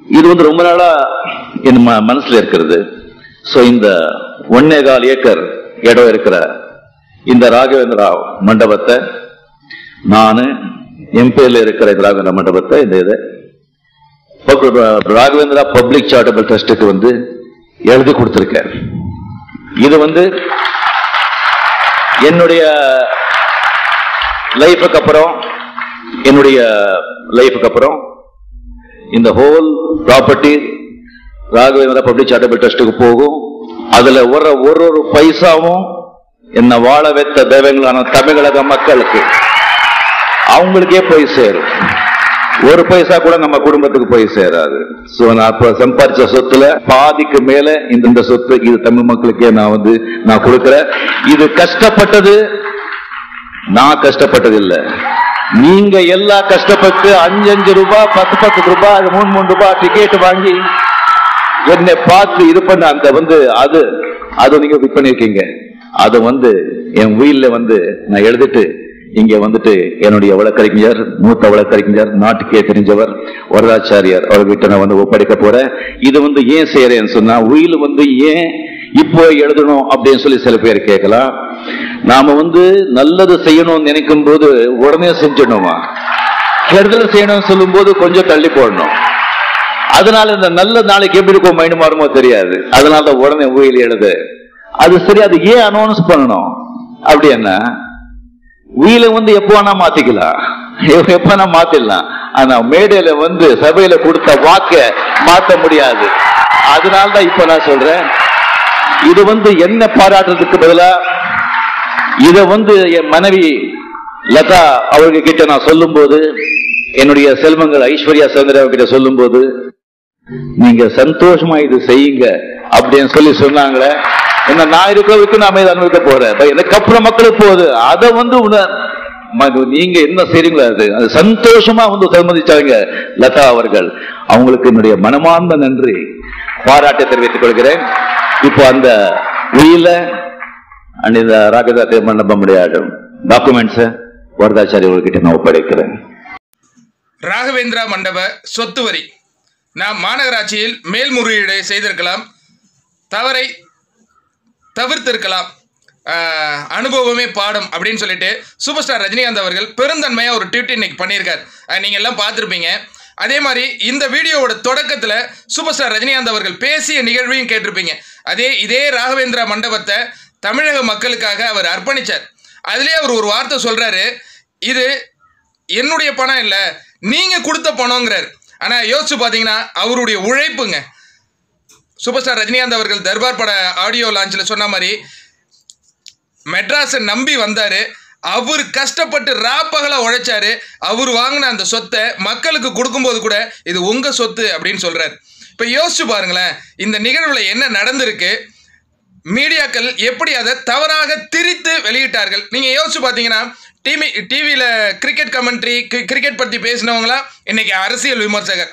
இது வந்து ரொம்ப நாளா என் ம- மனசுல இருக்கிறது சோ இந்த ஒன்னே கால் ஏக்கர் இடம் இருக்கிற இந்த ராகவேந்திரா மண்டபத்தை நானு என் பேர்ல இருக்கிற இந்த ராகவேந்திரா மண்டபத்தை இந்த இதை பக்- ராகவேந்திரா பப்ளிக் சாரிட்டபிள் ட்ரஸ்டுக்கு வந்து எழுதி கொடுத்திருக்கேன் இது வந்து என்னுடைய லைஃபுக்கு அப்புறம் என்னுடைய லைஃபுக்கு அப்புறம் இந்த whole property Raghavendra public charitable ட்ரஸ்ட்டுக்கு போகும் அதுல ஒரு ஒரு ஒரு பைசாவும் என்ன வாழ வைத்த தெய்வங்களான தமிழக மக்களுக்கு அவங்களுக்கே போய் சேரும் ஒரு பைசா கூட நம்ம குடும்பத்துக்கு போய் சேராது சோ நான் இப்ப சம்பாதிச்ச சொத்துல பாதிக்கு மேல இந்த இந்த சொத்து இது தமிழ் மக்களுக்கே நான் வந்து நான் கொடுக்கிறேன் இது கஷ்டப்பட்டது நான் கஷ்டப்பட்டது இல்ல நீங்க எல்லாம் கஷ்டப்பட்டு அஞ்சு அஞ்சு ரூபாய் பத்து பத்து ரூபாய் அது மூணு மூணு ரூபாய் டிக்கெட் வாங்கி என்னை பார்த்து இது பண்ண அந்த வந்து அது அது நீங்க பிக் பண்ணிருக்கீங்க அது வந்து என் உயில்ல வந்து நான் எழுதிட்டு இங்க வந்துட்டு என்னுடைய வழக்கறிஞர் மூத்த வழக்கறிஞர் நாட்டுக்கே தெரிஞ்சவர் வரதாச்சாரியார் அவர்கிட்ட நான் வந்து ஒப்படைக்க போறேன் இது வந்து ஏன் செய்யறேன்னு சொன்னா உயில் வந்து ஏன் இப்போ எழுதணும் அப்படின்னு சொல்லி சில பேர் கேட்கலாம் நாம வந்து நல்லது செய்யணும்னு நினைக்கும் போது உடனே செஞ்சிடணுமா கெடுதல் செய்யணும்னு சொல்லும் போது கொஞ்சம் தள்ளி போடணும் அதனால இந்த நல்ல நாளைக்கு எப்படி இருக்கும் மைண்ட் மாறுமோ தெரியாது அதனால தான் உடனே உயிர் எழுது அது சரி அது ஏன் அனௌன்ஸ் பண்ணணும் அப்படி என்ன உயில வந்து எப்போ வேணா மாத்திக்கலாம் எப்ப எப்ப வேணா மாத்திடலாம் ஆனா மேடையில வந்து சபையில கொடுத்த வாக்க மாத்த முடியாது அதனால தான் இப்ப நான் சொல்றேன் இது வந்து என்ன பாராட்டுறதுக்கு பதிலா இத வந்து என் மனைவி லதா அவர்கள் கிட்ட நான் சொல்லும்போது என்னுடைய செல்வங்கள் ஐஸ்வர்யா சந்திரா கிட்ட சொல்லும்போது நீங்க சந்தோஷமா இது செய்யுங்க அப்படின்னு சொல்லி சொன்னாங்களே என்ன நான் இருக்க வரைக்கும் நான் இதை அனுபவிக்க போறேன் இப்ப எனக்கு அப்புறம் மக்களுக்கு போகுது அதை வந்து உண- ம- நீங்க என்ன செய்றீங்களோ அது அது சந்தோஷமா வந்து சம்மதிச்சாங்க லதா அவர்கள் அவங்களுக்கு என்னுடைய மனமார்ந்த நன்றி பாராட்டை தெரிவித்துக் கொள்கிறேன் இப்போ அந்த உயில அண்ட் இந்த ராகதா மண்டபமுடைய டாக்குமெண்ட்ஸ் வரதாச்சாரி அவர்கிட்ட நான் ஒப்படைக்கிறேன் ராகவேந்திரா மண்டப சொத்து வரி நாம் மாநகராட்சியில் மேல்முறையீடு செய்திருக்கலாம் தவறை தவிர்த்திருக்கலாம் ஆஹ், அனுபவமே பாடம் அப்படின்னு சொல்லிட்டு சூப்பர் ஸ்டார் ரஜினிகாந்த் அவர்கள் பெருந்தன்மையாக ஒரு ட்வீட் இன்னைக்கு பண்ணியிருக்கார் அது நீங்கள் எல்லாம் பார்த்துருப்பீங்க அதே மாதிரி இந்த வீடியோவோட தொடக்கத்தில் சூப்பர் ஸ்டார் ரஜினிகாந்த் அவர்கள் பேசிய நிகழ்வையும் கேட்டிருப்பீங்க அதே இதே ராகவேந்திரா மண்டபத்தை தமிழக மக்களுக்காக அவர் அர்ப்பணிச்சார் அதுலேயே அவர் ஒரு வார்த்தை சொல்கிறாரு இது என்னுடைய பணம் இல்லை நீங்கள் கொடுத்த பணங்கிறார் ஆனால் யோசிச்சு பார்த்தீங்கன்னா அவருடைய உழைப்புங்க சூப்பர் ஸ்டார் ரஜினிகாந்த் அவர்கள் தர்பார் பட ஆடியோ லான்ச்சில் சொன்ன மாதிரி மெட்ராஸை நம்பி வந்தார் அவர் கஷ்டப்பட்டு ராப்பகலாக உழைச்சாரு அவர் வாங்கின அந்த சொத்தை மக்களுக்கு கொடுக்கும்போது கூட இது உங்கள் சொத்து அப்படின்னு சொல்கிறார் இப்போ யோசிச்சு பாருங்களேன் இந்த நிகழ்வில் என்ன நடந்திருக்கு மீடியாக்கள் எப்படி அதை தவறாக திரித்து வெளியிட்டார்கள் நீங்கள் யோசிச்சு பார்த்தீங்கன்னா டிவி டிவியில் கிரிக்கெட் கமெண்ட்ரி கிரிக்கெட் பற்றி பேசினவங்களாம் இன்னைக்கு அரசியல் விமர்சகர்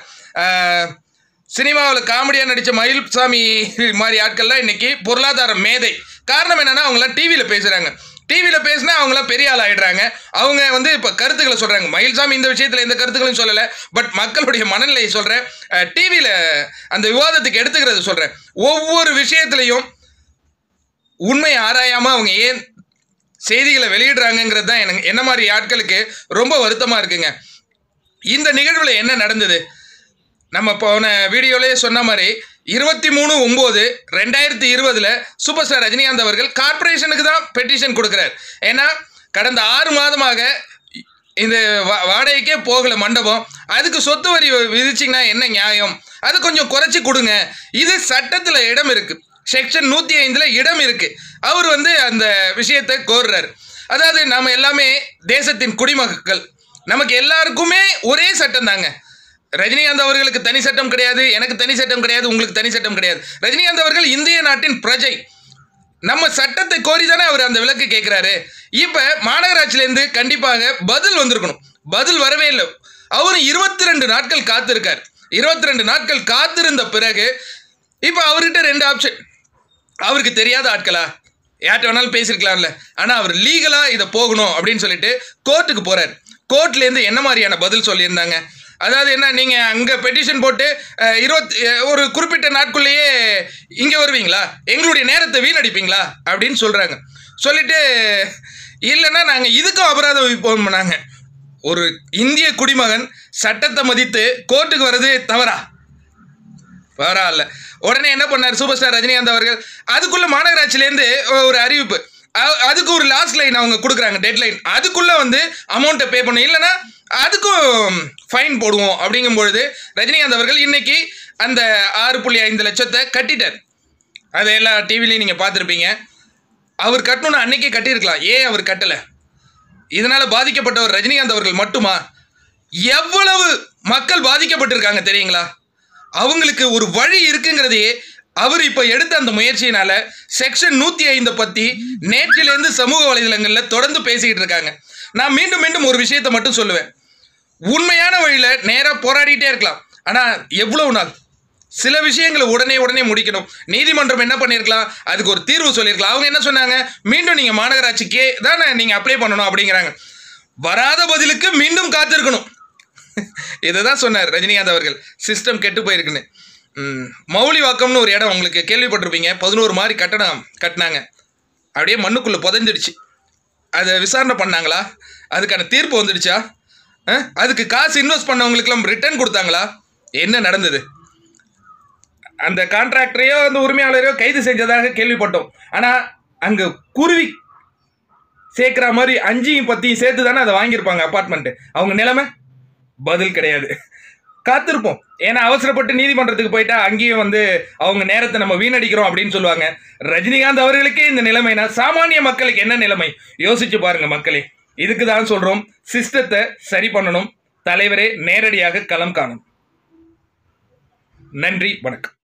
சினிமாவில் காமெடியாக நடித்த மயில்சாமி மாதிரி ஆட்கள்லாம் இன்னைக்கு பொருளாதார மேதை காரணம் என்னன்னா அவங்களாம் டிவியில் பேசுகிறாங்க டிவியில் பேசினா அவங்களாம் பெரிய ஆள் ஆயிடுறாங்க அவங்க வந்து இப்போ கருத்துக்களை சொல்கிறாங்க மயில்சாமி இந்த விஷயத்தில் எந்த கருத்துக்களையும் சொல்லலை பட் மக்களுடைய மனநிலையை சொல்கிறேன் டிவியில் அந்த விவாதத்துக்கு எடுத்துக்கிறது சொல்கிறேன் ஒவ்வொரு விஷயத்துலையும் உண்மையை ஆராயாம அவங்க ஏன் செய்திகளை வெளியிடுறாங்கங்கிறது தான் எனக்கு என்ன மாதிரி ஆட்களுக்கு ரொம்ப வருத்தமாக இருக்குங்க இந்த நிகழ்வில் என்ன நடந்தது நம்ம போன வீடியோலேயே சொன்ன மாதிரி இருபத்தி மூணு ஒம்பது ரெண்டாயிரத்தி இருபதில் சூப்பர் ஸ்டார் ரஜினிகாந்த் அவர்கள் கார்ப்பரேஷனுக்கு தான் பெட்டிஷன் கொடுக்குறார் ஏன்னா கடந்த ஆறு மாதமாக இந்த வா- வாடகைக்கே போகல மண்டபம் அதுக்கு சொத்து வரி விதிச்சிங்கன்னா என்ன நியாயம் அது கொஞ்சம் குறைச்சி கொடுங்க இது சட்டத்தில் இடம் இருக்கு செக்ஷன் நூற்றி ஐந்தில் இடம் இருக்கு அவர் வந்து அந்த விஷயத்தை கோர்றாரு அதாவது நம்ம எல்லாமே தேசத்தின் குடிமக்கள் நமக்கு எல்லாருக்குமே ஒரே சட்டம் தாங்க ரஜினிகாந்த் அவர்களுக்கு தனி சட்டம் கிடையாது எனக்கு தனி சட்டம் கிடையாது உங்களுக்கு தனி சட்டம் கிடையாது ரஜினிகாந்த் அவர்கள் இந்திய நாட்டின் பிரஜை நம்ம சட்டத்தை கோரி தானே அவர் அந்த விலக்கு கேட்குறாரு இப்போ மாநகராட்சியிலேருந்து கண்டிப்பாக பதில் வந்திருக்கணும் பதில் வரவே இல்லை அவரும் இருபத்தி ரெண்டு நாட்கள் காத்திருக்கார் இருபத்தி ரெண்டு நாட்கள் காத்திருந்த பிறகு இப்போ அவர்கிட்ட ரெண்டு ஆப்ஷன் அவருக்கு தெரியாத ஆட்களா யார்கிட்ட வேணாலும் பேசியிருக்கலாம்ல ஆனால் அவர் லீகலாக இதை போகணும் அப்படின்னு சொல்லிட்டு கோர்ட்டுக்கு போகிறார் கோர்ட்லேருந்து என்ன மாதிரியான பதில் சொல்லியிருந்தாங்க அதாவது என்ன நீங்க அங்க பெட்டிஷன் போட்டு அஹ், இருபத்தி அஹ், ஒரு குறிப்பிட்ட நாட்குள்ளேயே இங்க வருவீங்களா எங்களுடைய நேரத்தை வீணடிப்பீங்களா அப்படின்னு சொல்றாங்க சொல்லிட்டு இல்லைன்னா நாங்க இதுக்கும் அபராதம் விதிப்போம் நாங்க ஒரு இந்திய குடிமகன் சட்டத்தை மதித்து கோர்ட்டுக்கு வர்றது தவறா பரவாயில்ல உடனே என்ன பண்ணார் சூப்பர் ஸ்டார் ரஜினிகாந்த் அவர்கள் அதுக்குள்ள மாநகராட்சியிலேருந்து ஒரு அறிவிப்பு அ- அதுக்கு ஒரு லாஸ்ட் லைன் அவங்க கொடுக்குறாங்க டெட் லைன் அதுக்குள்ள வந்து அமௌண்ட்டை பே பண்ணும் இல்லைன்னா அதுக்கும் ஃபைன் போடுவோம் அப்படிங்கும் பொழுது ரஜினிகாந்த் அவர்கள் இன்னைக்கு அந்த ஆறு புள்ளி ஐந்து லட்சத்தை கட்டிட்டார் அதை எல்லா டிவிலையும் நீங்கள் பார்த்துருப்பீங்க அவர் கட்டணும்னு அன்னைக்கே கட்டியிருக்கலாம் ஏன் அவர் கட்டலை இதனால பாதிக்கப்பட்டவர் ரஜினிகாந்த் அவர்கள் மட்டுமா எவ்வளவு மக்கள் பாதிக்கப்பட்டிருக்காங்க தெரியுங்களா அவங்களுக்கு ஒரு வழி இருக்குங்கிறதையே அவர் இப்போ எடுத்த அந்த முயற்சியினால செக்ஷன் நூற்றி ஐந்தை பற்றி நேற்றிலேருந்து சமூக வலைதளங்களில் தொடர்ந்து பேசிக்கிட்டு இருக்காங்க நான் மீண்டும் மீண்டும் ஒரு விஷயத்தை மட்டும் சொல்லுவேன் உண்மையான வழியில் நேராக போராடிட்டே இருக்கலாம் ஆனால் எவ்வளவு நாள் சில விஷயங்களை உடனே உடனே முடிக்கணும் நீதிமன்றம் என்ன பண்ணியிருக்கலாம் அதுக்கு ஒரு தீர்வு சொல்லியிருக்கலாம் அவங்க என்ன சொன்னாங்க மீண்டும் நீங்கள் மாநகராட்சிக்கே தானே நீங்கள் அப்ளை பண்ணணும் அப்படிங்கிறாங்க வராத பதிலுக்கு மீண்டும் காத்திருக்கணும் இதை தான் சொன்னார் ரஜினிகாந்த் அவர்கள் சிஸ்டம் கெட்டு போயிருக்குன்னு ம், மௌலிவாக்கம்னு ஒரு இடம் உங்களுக்கு கேள்விப்பட்டிருப்பீங்க பதினோரு மாதிரி கட்டணம் கட்டினாங்க அப்படியே மண்ணுக்குள்ளே புதைஞ்சிடுச்சு அதை விசாரணை பண்ணாங்களா அதுக்கான தீர்ப்பு வந்துடுச்சா அஹ்? அதுக்கு காசு இன்வெஸ்ட் பண்ணவங்களுக்குலாம் ரிட்டர்ன் கொடுத்தாங்களா என்ன நடந்தது அந்த கான்ட்ராக்டரையோ அந்த உரிமையாளரையோ கைது செஞ்சதாக கேள்விப்பட்டோம் ஆனால் அங்கே குருவி சேர்க்குற மாதிரி அஞ்சையும் பத்தையும் சேர்த்து தானே அதை வாங்கியிருப்பாங்க அப்பார்ட்மெண்ட்டு அவங்க நிலைமை பதில் கிடையாது காத்திருப்போம் ஏன்னா அவசரப்பட்டு நீதிமன்றத்துக்கு போயிட்டா அங்கேயும் வந்து அவங்க நேரத்தை நம்ம வீணடிக்கிறோம் அப்படின்னு சொல்லுவாங்க ரஜினிகாந்த் அவர்களுக்கே இந்த நிலைமைனா சாமானிய மக்களுக்கு என்ன நிலைமை யோசிச்சு பாருங்க மக்களே இதுக்கு தான் சொல்றோம் சிஸ்டத்தை சரி பண்ணணும் தலைவரே நேரடியாக களம் காணும் நன்றி வணக்கம்